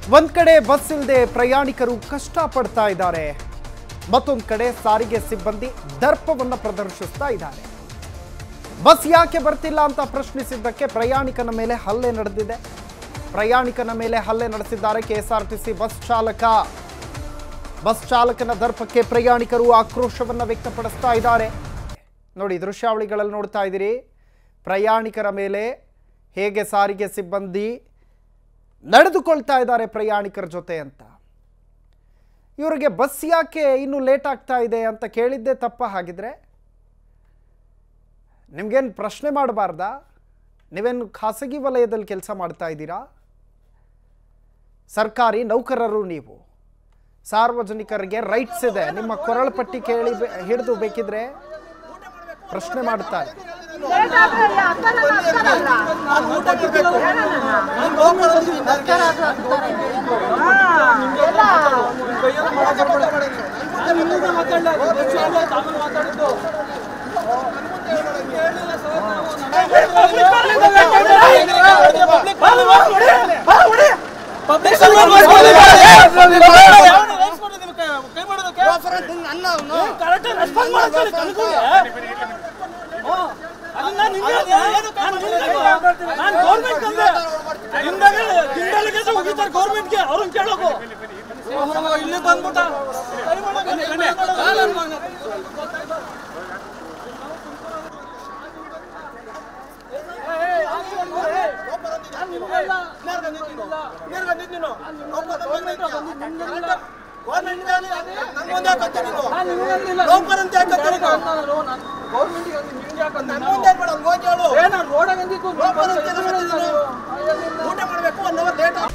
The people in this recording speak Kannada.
ಒಂದ್ ಕಡೆ ಬಸ್ ಇಲ್ಲದೆ ಪ್ರಯಾಣಿಕರು ಕಷ್ಟ ಪಡ್ತಾ ಇದ್ದಾರೆ ಮತ್ತೊಂದು ಕಡೆ ಸಾರಿಗೆ ಸಿಬ್ಬಂದಿ ದರ್ಪವನ್ನು ಪ್ರದರ್ಶಿಸ್ತಾ ಇದ್ದಾರೆ ಬಸ್ ಯಾಕೆ ಬರ್ತಿಲ್ಲ ಅಂತ ಪ್ರಶ್ನಿಸಿದ್ದಕ್ಕೆ ಪ್ರಯಾಣಿಕನ ಮೇಲೆ ಹಲ್ಲೆ ನಡೆದಿದೆ ಪ್ರಯಾಣಿಕನ ಮೇಲೆ ಹಲ್ಲೆ ನಡೆಸಿದ್ದಾರೆ ಕೆಎಸ್ಆರ್ಟಿಸಿ ಬಸ್ ಚಾಲಕ ಬಸ್ ಚಾಲಕನ ದರ್ಪಕ್ಕೆ ಪ್ರಯಾಣಿಕರು ಆಕ್ರೋಶವನ್ನು ವ್ಯಕ್ತಪಡಿಸ್ತಾ ಇದ್ದಾರೆ ನೋಡಿ ದೃಶ್ಯಾವಳಿಗಳಲ್ಲಿ ನೋಡ್ತಾ ಇದ್ದೀರಿ ಪ್ರಯಾಣಿಕರ ಮೇಲೆ ಹೇಗೆ ಸಾರಿಗೆ ಸಿಬ್ಬಂದಿ ನಡೆದುಕೊಳ್ತಾ ಇದ್ದಾರೆ ಪ್ರಯಾಣಿಕರ ಜೊತೆ ಅಂತ ಇವರಿಗೆ ಬಸ್ ಯಾಕೆ ಇನ್ನೂ ಲೇಟ್ ಆಗ್ತಾ ಇದೆ ಅಂತ ಕೇಳಿದ್ದೇ ತಪ್ಪ ಹಾಗಿದ್ರೆ ನಿಮ್ಗೇನು ಪ್ರಶ್ನೆ ಮಾಡಬಾರ್ದಾ ನೀವೇನು ಖಾಸಗಿ ವಲಯದಲ್ಲಿ ಕೆಲಸ ಮಾಡ್ತಾ ಇದ್ದೀರಾ ಸರ್ಕಾರಿ ನೌಕರರು ನೀವು ಸಾರ್ವಜನಿಕರಿಗೆ ರೈಟ್ಸ್ ಇದೆ ನಿಮ್ಮ ಕೊರಳು ಪಟ್ಟಿ ಕೇಳಿ ಬೆ- ಹಿಡಿದು ಬೇಕಿದ್ರೆ ಪ್ರಶ್ನೆ ಮಾಡ್ತಾರೆ ಗೌರ್ಮೆಂಟ್ಗೆ ಅವ್ರನ್ನ ಕೇಳೋಕು ಇಲ್ಲಿ ಬಂದ್ಬಿಟ್ಟ ಊಟ ಮಾಡ್ಬೇಕು ಒನ್ ಅವರ್ ಲೇಟ್